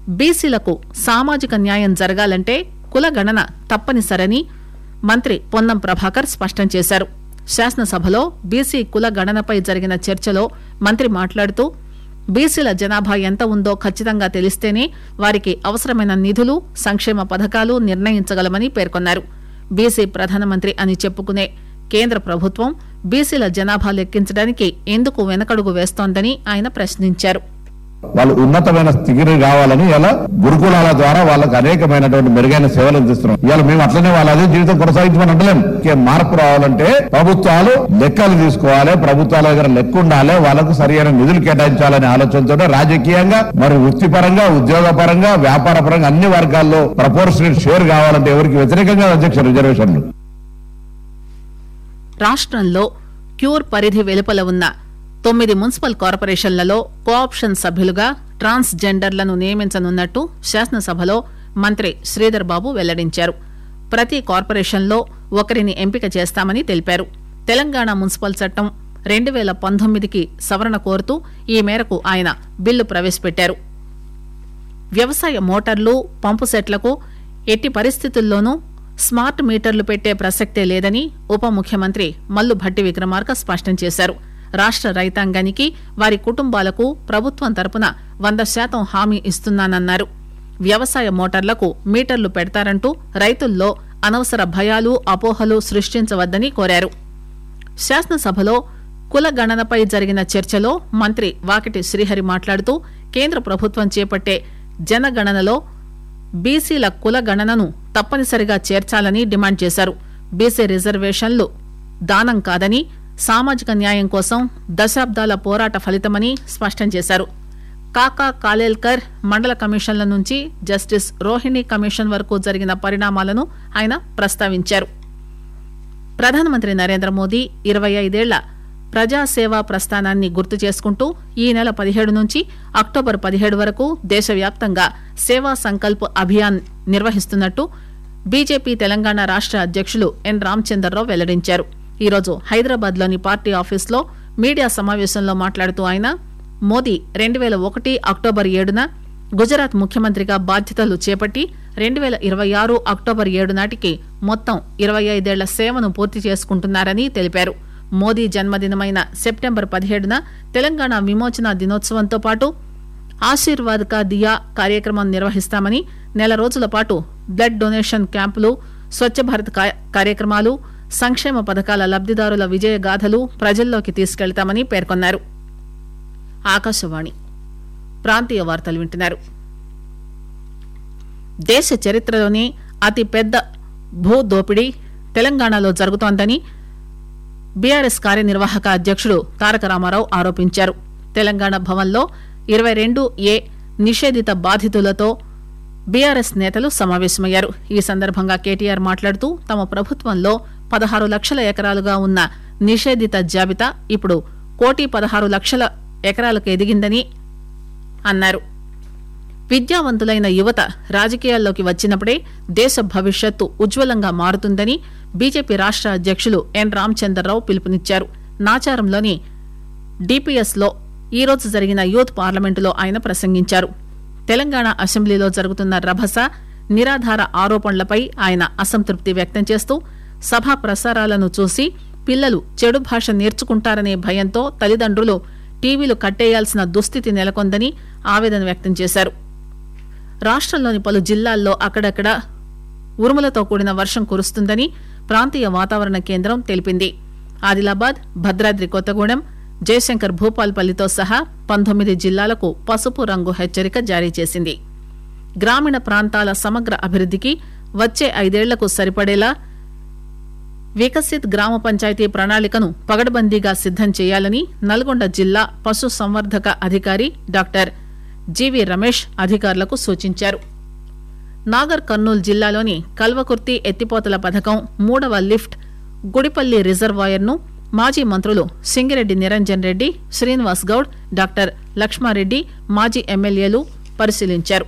బీసీలకు సామాజిక న్యాయం జరగాలంటే కుల గణన తప్పనిసరని మంత్రి పొన్నం ప్రభాకర్ స్పష్టం చేశారు శాసనసభలో బీసీ కుల గణనపై జరిగిన చర్చలో మంత్రి మాట్లాడుతూ బీసీల జనాభా ఎంత ఉందో ఖచ్చితంగా తెలిస్తేనే వారికి అవసరమైన నిధులు సంక్షేమ పథకాలు నిర్ణయించగలమని పేర్కొన్నారు బీసీ ప్రధానమంత్రి అని చెప్పుకునే కేంద్ర ప్రభుత్వం బీసీల జనాభా లెక్కించడానికి ఎందుకు వెనకడుగు వేస్తోందని ఆయన ప్రశ్నించారు వాళ్ళు ఉన్నతమైన స్థితికి రావాలని ఇలా గురుకులాల ద్వారా వాళ్ళకి అనేకమైనటువంటి మెరుగైన సేవలు అందిస్తున్నాం ఇవాళ మేము అట్లనే వాళ్ళ అదే జీవితం కొనసాగించమని అంటలేం ఇంకే మార్పు రావాలంటే ప్రభుత్వాలు లెక్కలు తీసుకోవాలి ప్రభుత్వాల దగ్గర లెక్క ఉండాలి వాళ్ళకు సరైన నిధులు కేటాయించాలనే ఆలోచనతో రాజకీయంగా మరి వృత్తిపరంగా ఉద్యోగ పరంగా వ్యాపార పరంగా అన్ని వర్గాల్లో ప్రపోర్షనల్ షేర్ కావాలంటే ఎవరికి వ్యతిరేకంగా అధ్యక్ష రిజర్వేషన్లు రాష్ట్రంలో క్యూర్ పరిధి వెలుపల ఉన్న తొమ్మిది మున్సిపల్ కార్పొరేషన్లలో కోఆప్షన్ సభ్యులుగా ట్రాన్స్ జెండర్లను నియమించనున్నట్టు శాసనసభలో మంత్రి శ్రీధర్ బాబు వెల్లడించారు ప్రతి కార్పొరేషన్లో ఒకరిని ఎంపిక చేస్తామని తెలిపారు తెలంగాణ మున్సిపల్ చట్టం రెండు వేల పంతొమ్మిదికి సవరణ కోరుతూ ఈ మేరకు ఆయన బిల్లు ప్రవేశపెట్టారు వ్యవసాయ మోటార్లు పంపు సెట్లకు ఎట్టి పరిస్థితుల్లోనూ స్మార్ట్ మీటర్లు పెట్టే ప్రసక్తే లేదని ఉప ముఖ్యమంత్రి మల్లు భట్టి విక్రమార్క స్పష్టం చేశారు రాష్ట్ర రైతాంగానికి వారి కుటుంబాలకు ప్రభుత్వం తరపున వంద శాతం హామీ ఇస్తున్నానన్నారు వ్యవసాయ మోటార్లకు మీటర్లు పెడతారంటూ రైతుల్లో అనవసర భయాలు అపోహలు సృష్టించవద్దని కోరారు శాసనసభలో కుల గణనపై జరిగిన చర్చలో మంత్రి వాకిటి శ్రీహరి మాట్లాడుతూ కేంద్ర ప్రభుత్వం చేపట్టే జనగణనలో బీసీల కుల గణనను తప్పనిసరిగా చేర్చాలని డిమాండ్ చేశారు బీసీ రిజర్వేషన్లు దానం కాదని సామాజిక న్యాయం కోసం దశాబ్దాల పోరాట ఫలితమని స్పష్టం చేశారు కాకా కాలేల్కర్ మండల కమిషన్ల నుంచి జస్టిస్ రోహిణి కమిషన్ వరకు జరిగిన పరిణామాలను ఆయన ప్రస్తావించారు ప్రధానమంత్రి నరేంద్ర మోదీ ఇరవై ఐదేళ్ల ప్రజాసేవా ప్రస్థానాన్ని గుర్తు చేసుకుంటూ ఈ నెల పదిహేడు నుంచి అక్టోబర్ పదిహేడు వరకు దేశవ్యాప్తంగా సేవా సంకల్ప్ అభియాన్ నిర్వహిస్తున్నట్టు బీజేపీ తెలంగాణ రాష్ట అధ్యక్షులు ఎన్ రామచందర్రావు వెల్లడించారు ఈరోజు హైదరాబాద్ లోని పార్టీ ఆఫీస్లో మీడియా సమావేశంలో మాట్లాడుతూ ఆయన మోదీ రెండు వేల ఒకటి అక్టోబర్ ఏడున గుజరాత్ ముఖ్యమంత్రిగా బాధ్యతలు చేపట్టి రెండు వేల ఇరవై ఆరు అక్టోబర్ ఏడు నాటికి మొత్తం ఇరవై ఐదేళ్ల సేవను పూర్తి చేసుకుంటున్నారని తెలిపారు మోదీ జన్మదినమైన సెప్టెంబర్ పదిహేడున తెలంగాణ విమోచన దినోత్సవంతో పాటు ఆశీర్వాద్ కా దియా కార్యక్రమం నిర్వహిస్తామని నెల రోజుల పాటు బ్లడ్ డొనేషన్ క్యాంపులు స్వచ్ఛ భారత్ కా- కార్యక్రమాలు సంక్షేమ పథకాల లబ్దిదారుల విజయ గాథలు ప్రజల్లోకి తీసుకెళ్తామని పేర్కొన్నారు ఆకాశవాణి ప్రాంతీయ వార్తలు వింటున్నారు దేశ చరిత్రలోనే అతి పెద్ద భూ దోపిడీ తెలంగాణలో జరుగుతోందని బీఆర్ఎస్ కార్యనిర్వాహక అధ్యక్షుడు తారక రామారావు ఆరోపించారు తెలంగాణ భవన్లో ఇరవై రెండు ఏ నిషేధిత బాధితులతో బీఆర్ఎస్ నేతలు సమావేశమయ్యారు ఈ సందర్భంగా కేటీఆర్ మాట్లాడుతూ తమ ప్రభుత్వంలో పదహారు లక్షల ఎకరాలుగా ఉన్న నిషేధిత జాబితా ఇప్పుడు కోటి పదహారు లక్షల ఎకరాలకు ఎదిగిందని అన్నారు విద్యావంతులైన యువత రాజకీయాల్లోకి వచ్చినప్పుడే దేశ భవిష్యత్తు ఉజ్వలంగా మారుతుందని బీజేపీ రాష్ట అధ్యక్షులు ఎన్ రామచంద్రరావు పిలుపునిచ్చారు నాచారంలోని డిపిఎస్ లో ఈరోజు జరిగిన యూత్ పార్లమెంటులో ఆయన ప్రసంగించారు తెలంగాణ అసెంబ్లీలో జరుగుతున్న రభస నిరాధార ఆరోపణలపై ఆయన అసంతృప్తి వ్యక్తం చేస్తూ సభా ప్రసారాలను చూసి పిల్లలు చెడు భాష నేర్చుకుంటారనే భయంతో తల్లిదండ్రులు టీవీలు కట్టేయాల్సిన దుస్థితి నెలకొందని ఆవేదన వ్యక్తం చేశారు రాష్ట్రంలోని పలు జిల్లాల్లో అక్కడక్కడ ఉరుములతో కూడిన వర్షం కురుస్తుందని ప్రాంతీయ వాతావరణ కేంద్రం తెలిపింది ఆదిలాబాద్ భద్రాద్రి కొత్తగూడెం జయశంకర్ భూపాల్పల్లితో సహా పంతొమ్మిది జిల్లాలకు పసుపు రంగు హెచ్చరిక జారీ చేసింది గ్రామీణ ప్రాంతాల సమగ్ర అభివృద్ధికి వచ్చే ఐదేళ్లకు సరిపడేలా వికసిత్ గ్రామ పంచాయతీ ప్రణాళికను పగడబందీగా సిద్దం చేయాలని నల్గొండ జిల్లా పశు సంవర్ధక అధికారి డాక్టర్ జీవి రమేష్ అధికారులకు సూచించారు నాగర్ కర్నూలు జిల్లాలోని కల్వకుర్తి ఎత్తిపోతల పథకం మూడవ లిఫ్ట్ గుడిపల్లి రిజర్వాయర్ను మాజీ మంత్రులు సింగిరెడ్డి నిరంజన్ రెడ్డి శ్రీనివాస్ గౌడ్ డాక్టర్ లక్ష్మారెడ్డి మాజీ ఎమ్మెల్యేలు పరిశీలించారు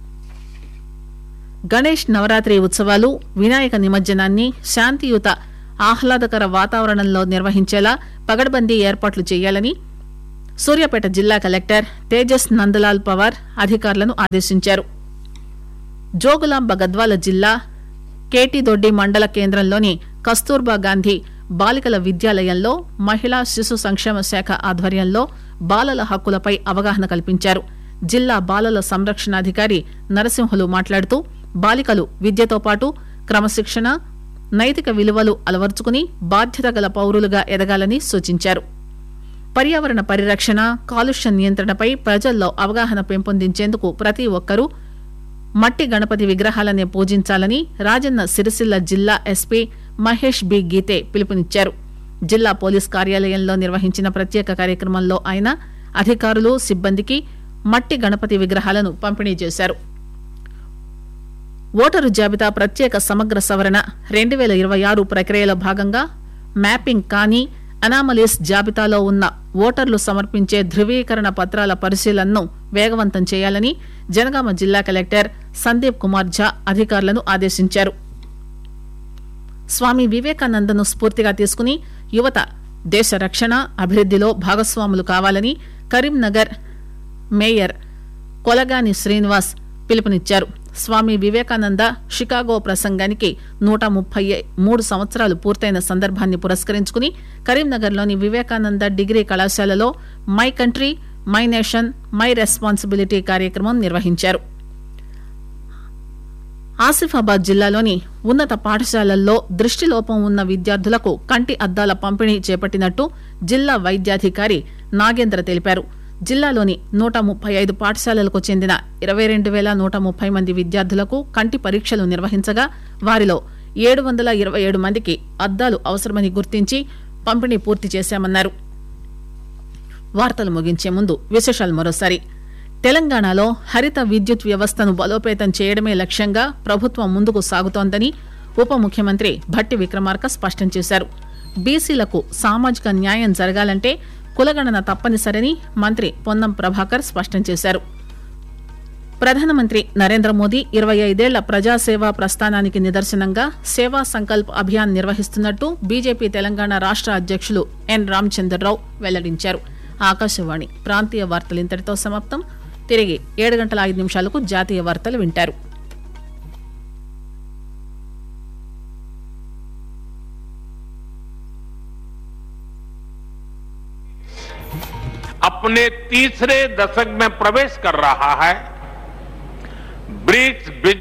గణేష్ నవరాత్రి ఉత్సవాలు వినాయక నిమజ్జనాన్ని శాంతియుత ఆహ్లాదకర వాతావరణంలో నిర్వహించేలా పగడ్బందీ ఏర్పాట్లు చేయాలని సూర్యాపేట జిల్లా కలెక్టర్ తేజస్ నందలాల్ పవార్ అధికారులను ఆదేశించారు జోగులాంబ గద్వాల జిల్లా కేటీదొడ్డి మండల కేంద్రంలోని కస్తూర్బా గాంధీ బాలికల విద్యాలయంలో మహిళా శిశు సంక్షేమ శాఖ ఆధ్వర్యంలో బాలల హక్కులపై అవగాహన కల్పించారు జిల్లా బాలల సంరక్షణాధికారి నరసింహులు మాట్లాడుతూ బాలికలు విద్యతో పాటు క్రమశిక్షణ నైతిక విలువలు అలవర్చుకుని బాధ్యత గల పౌరులుగా ఎదగాలని సూచించారు పర్యావరణ పరిరక్షణ కాలుష్య నియంత్రణపై ప్రజల్లో అవగాహన పెంపొందించేందుకు ప్రతి ఒక్కరూ మట్టి గణపతి విగ్రహాలనే పూజించాలని రాజన్న సిరిసిల్ల జిల్లా ఎస్పీ మహేష్ బి గీతే పిలుపునిచ్చారు జిల్లా పోలీస్ కార్యాలయంలో నిర్వహించిన ప్రత్యేక కార్యక్రమంలో ఆయన అధికారులు సిబ్బందికి మట్టి గణపతి విగ్రహాలను పంపిణీ చేశారు ఓటరు జాబితా ప్రత్యేక సమగ్ర సవరణ రెండు వేల ఇరవై ఆరు ప్రక్రియలో భాగంగా మ్యాపింగ్ కానీ అనామలీస్ జాబితాలో ఉన్న ఓటర్లు సమర్పించే ధృవీకరణ పత్రాల పరిశీలనను వేగవంతం చేయాలని జనగామ జిల్లా కలెక్టర్ సందీప్ కుమార్ ఝా అధికారులను ఆదేశించారు స్వామి వివేకానందను స్ఫూర్తిగా తీసుకుని యువత దేశ రక్షణ అభివృద్దిలో భాగస్వాములు కావాలని కరీంనగర్ మేయర్ కొలగాని శ్రీనివాస్ పిలుపునిచ్చారు స్వామి వివేకానంద షికాగో ప్రసంగానికి నూట ముప్పై మూడు సంవత్సరాలు పూర్తయిన సందర్భాన్ని పురస్కరించుకుని కరీంనగర్లోని వివేకానంద డిగ్రీ కళాశాలలో my country my nation my responsibility కార్యక్రమం నిర్వహించారు ఆసిఫాబాద్ జిల్లాలోని ఉన్నత పాఠశాలల్లో దృష్టిలోపం ఉన్న విద్యార్థులకు కంటి అద్దాల పంపిణీ చేపట్టినట్టు జిల్లా వైద్యాధికారి నాగేంద్ర తెలిపారు జిల్లాలోని నూట ముప్పై ఐదు పాఠశాలలకు చెందిన ఇరవై రెండు వేల నూట ముప్పై మంది విద్యార్థులకు కంటి పరీక్షలు నిర్వహించగా వారిలో ఏడు వందల ఇరవై ఏడు మందికి అద్దాలు అవసరమని గుర్తించి పంపిణీ పూర్తి చేశామన్నారు వార్తలు ముగించే ముందు విశేషాలు మరోసారి తెలంగాణలో హరిత విద్యుత్ వ్యవస్థను బలోపేతం చేయడమే లక్ష్యంగా ప్రభుత్వం ముందుకు సాగుతోందని ఉప ముఖ్యమంత్రి భట్టి విక్రమార్క స్పష్టం చేశారు బీసీలకు సామాజిక న్యాయం జరగాలంటే కులగణన తప్పనిసరని మంత్రి పొన్నం ప్రభాకర్ స్పష్టం చేశారు ప్రధానమంత్రి నరేంద్ర మోదీ ఇరవై ఐదేళ్ల ప్రజాసేవా ప్రస్థానానికి నిదర్శనంగా సేవా సంకల్ప్ అభియాన్ నిర్వహిస్తున్నట్టు బీజేపీ తెలంగాణ రాష్ట అధ్యక్షులు ఎన్ రామచంద్రరావు వెల్లడించారు ఆకాశవాణి ప్రాంతీయ వార్తలు ఇంతటితో సమాప్తం తిరిగి ఏడు గంటల ఐదు నిమిషాలకు జాతీయ వార్తలు వింటారు अपने तीसरे दशक में प्रवेश कर रहा है ब्रिक्स बिज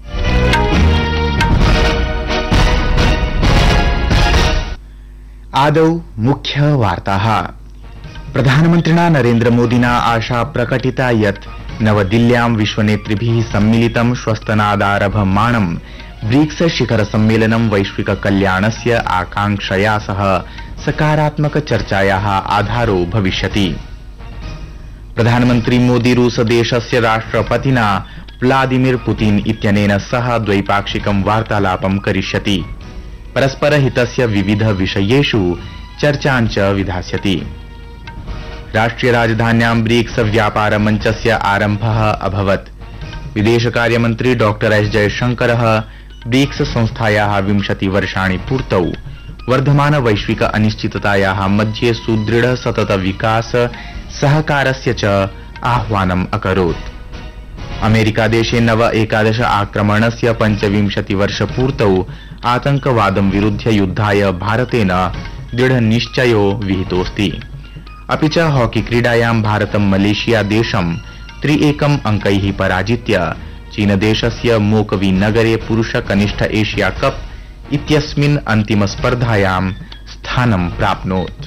आदौ मुख्यवार्ताः प्रधानमन्त्रिणा नरेन्द्रमोदिना आशा प्रकटिता यत् नवदिल्ल्यां विश्वनेतृभिः सम्मिलितं श्वस्तनादारभमाणं ब्रिक्स शिखर सम्मेलनं वैश्विक कल्याणस्य आकांक्षया सह सकारात्मक चर्चायाः आधारो भविष्यति प्रधानमन्त्री मोदी रूसदेशस्य राष्ट्रपतिना व्लादिमिर पुतिन इत्यनेन सह द्वैपाक्षिकं वार्तालापं करिष्यति परस्परहितस्य विविध विषयेषु चर्चां च विधास्यति राष्ट्रिय राजधान्यां ब्रिक्स व्यापार मञ्चस्य आरम्भः अभवत् विदेशकार्यमन्त्री डॉ एस जयशंकरः ब्रिक्स संस्थायाः विंशति वर्षाणि पूर्तौ वर्धमान वैश्विक अनिश्चिततायाः मध्ये सुदृढ सतत विकास सहकारस्य च आह्वानम् अकरोत् अमेरिकादेशे नव एकादश आक्रमणस्य पञ्चविंशति वर्षपूर्तौ आतंकवादं विरुध्य युद्धाय भारतेन दृढनिश्चयो विहितोऽस्ति अपि च हॉकी क्रीडायां भारतं मलेशिया देशं त्रि एकम् अङ्कैः पराजित्य चीनदेशस्य मोकवी नगरे पुरुष कनिष्ठ एशिया कप इत्यस्मिन् अन्तिमस्पर्धायां स्थानं प्राप्नोत्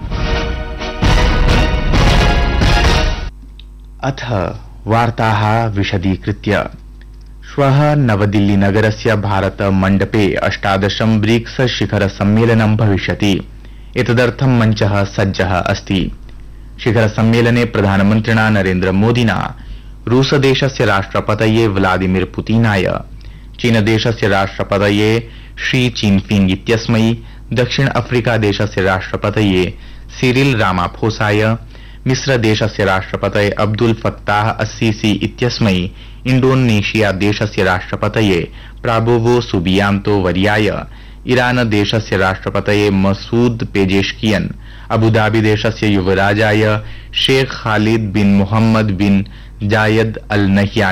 अथ वार्ताः विशदीकृत्य श्वः नवदिल्लीनगरस्य भारत मण्डपे अष्टादशं ब्रिक्स शिखर सम्मेलनं भविष्यति एतदर्थं मञ्चः सज्जः अस्ति शिखर सम्मेलने प्रधानमन्त्रिणा नरेन्द्र मोदिना रूसदेशस्य राष्ट्रपतये व्लादिमिर पुतिनाय चीनदेशस्य राष्ट्रपतये शी चिनफिंग इत्यस्मै दक्षिण अफ्रीका देशस्य राष्ट्रपतये सिरिल रामाफोसाय मिस्रदेशस्य राष्ट्रपतये अब्दुल फत्ताह अस्सीसी इत्यस्मै इण्डोनेशिया देशस्य राष्ट्रपतये प्राबोवो सुबियांतो वर्याय ईरान देशस्य राष्ट्रपतये मसूद पेजेश्कियन अबुधाबीदेशस्य युवराजाय Sheikh Khalid bin Mohammed bin Zayed Al नह्यान